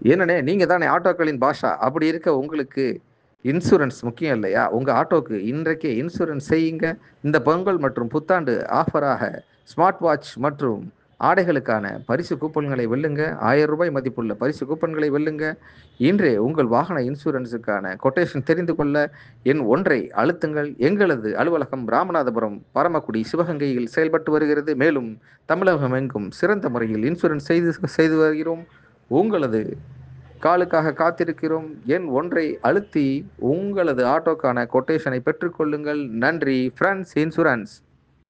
என்னண்ணே நீங்க தானே ஆட்டோக்களின் பாஷா அப்படி இருக்க உங்களுக்கு இன்சூரன்ஸ் முக்கியம் இல்லையா உங்க ஆட்டோக்கு இன்றைக்கே இன்சூரன்ஸ் செய்யுங்க இந்த பொங்கல் மற்றும் புத்தாண்டு ஆஃபராக ஸ்மார்ட் வாட்ச் மற்றும் ஆடைகளுக்கான பரிசு கூப்பன்களை வெல்லுங்க ஆயிரம் ரூபாய் மதிப்புள்ள பரிசு கூப்பன்களை வெல்லுங்க இன்றே உங்கள் வாகன இன்சூரன்ஸுக்கான கொட்டேஷன் தெரிந்து கொள்ள எண் ஒன்றை அழுத்துங்கள் எங்களது அலுவலகம் ராமநாதபுரம் பரமக்குடி சிவகங்கையில் செயல்பட்டு வருகிறது மேலும் தமிழகம் எங்கும் சிறந்த முறையில் இன்சூரன்ஸ் செய்து செய்து வருகிறோம் உங்களது காலுக்காக காத்திருக்கிறோம் எண் ஒன்றை அழுத்தி உங்களது ஆட்டோக்கான கொட்டேஷனை பெற்றுக்கொள்ளுங்கள் நன்றி ஃப்ரான்ஸ் இன்சூரன்ஸ்